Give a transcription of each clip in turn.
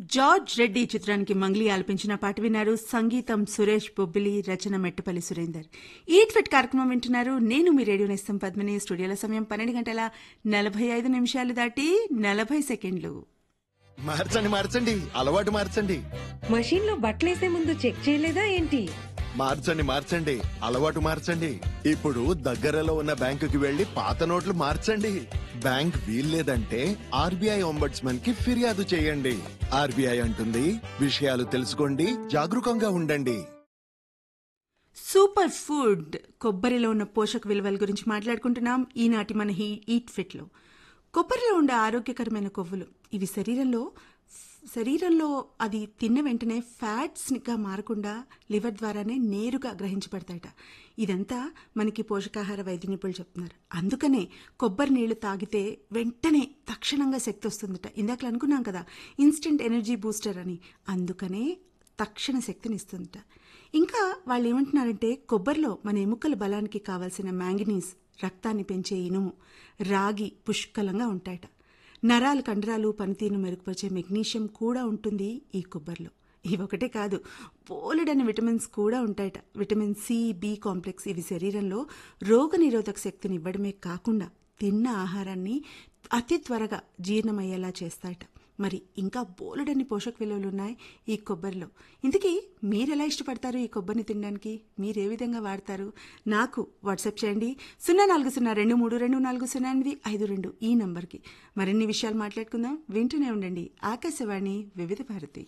George Reddy చిత్రానికి మంగ్లీ ఆలపించిన పాట విన్నారు సంగీతం సురేష్ బొబ్బిలి రచన మెట్టపల్లి సురేందర్ ఈట్ ఫిట్ కార్యక్రమం వింటున్నారు నేను మీ రేడియో నేస్తం పద్మిని స్టూడియోల సమయం పన్నెండు గంటల నలభై ఐదు నిమిషాలు దాటి నలభై సెకండ్లు మార్చండి మార్చండి అలవాటు మార్చండి మషీన్ లో బట్టలేసే ముందు చెక్ చేయలేదా ఏంటి మార్చండి మార్చండి అలవాటు మార్చండి ఇప్పుడు దగ్గరలో ఉన్న బ్యాంకుకి వెళ్లి పాత నోట్లు మార్చండి బ్యాంక్ వీల్లేదంటే ఆర్బీఐ ఒంబడ్స్మన్ కి ఫిర్యాదు చేయండి ఆర్బీఐ అంటుంది విషయాలు తెలుసుకోండి జాగరూకంగా ఉండండి సూపర్ ఫుడ్ కొబ్బరిలో ఉన్న పోషక విలువల గురించి మాట్లాడుకుంటున్నాం ఈనాటి మన హీ ఈట్ ఫిట్లో కొబ్బరిలో ఉండే ఆరోగ్యకరమైన కొవ్వులు ఇవి శరీరంలో శరీరంలో అది తిన్న వెంటనే ఫ్యాట్స్గా మారకుండా లివర్ ద్వారానే నేరుగా గ్రహించబడతాయట ఇదంతా మనకి పోషకాహార వైద్య నిపుణులు చెప్తున్నారు అందుకనే కొబ్బరి నీళ్లు తాగితే వెంటనే తక్షణంగా శక్తి వస్తుందట ఇందాక అనుకున్నాం కదా ఇన్స్టెంట్ ఎనర్జీ బూస్టర్ అని అందుకనే తక్షణ శక్తిని ఇస్తుందట ఇంకా వాళ్ళు ఏమంటున్నారంటే కొబ్బరిలో మన ఎముకల బలానికి కావాల్సిన మ్యాంగనీస్ రక్తాన్ని పెంచే ఇనుము రాగి పుష్కలంగా ఉంటాయట నరాలు కండరాలు పనితీరును మెరుగుపరిచే మెగ్నీషియం కూడా ఉంటుంది ఈ కొబ్బరిలో ఇవొకటే కాదు పోలెడని విటమిన్స్ కూడా ఉంటాయట విటమిన్ సి బి కాంప్లెక్స్ ఇవి శరీరంలో రోగనిరోధక శక్తిని ఇవ్వడమే కాకుండా తిన్న ఆహారాన్ని అతి త్వరగా జీర్ణమయ్యేలా చేస్తాయట మరి ఇంకా బోలెడన్ని పోషక విలువలు ఉన్నాయి ఈ కొబ్బరిలో ఇంతకీ మీరు ఎలా ఇష్టపడతారు ఈ కొబ్బరిని తినడానికి మీరు ఏ విధంగా వాడతారు నాకు వాట్సాప్ చేయండి సున్నా నాలుగు సున్నా రెండు మూడు రెండు నాలుగు సున్నా ఎనిమిది ఐదు రెండు ఈ నంబర్కి మరిన్ని విషయాలు మాట్లాడుకుందాం వింటూనే ఉండండి ఆకాశవాణి వివిధ భారతి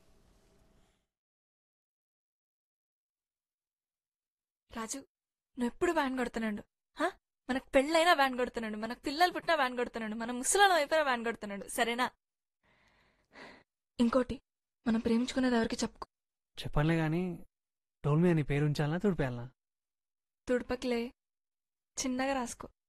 రాజు నువ్వు ఎప్పుడు వ్యాన్ కొడుతున్నాడు హా? మనకు పెళ్ళైనా వ్యాన్ కొడుతున్నాడు మనకు పిల్లలు పుట్టినా వ్యాన్ కొడుతున్నాడు మన ముసలాలం అయిపోయినా వ్యాన్ కొడుతున్నాడు సరేనా ఇంకోటి మనం ప్రేమించుకునేది ఎవరికి చెప్పుకో చెప్పనులే గాని టోల్ మీద నీ పేరు ఉంచాలనా తుడిపేయాలనా తుడుపకిలే చిన్నగా రాసుకో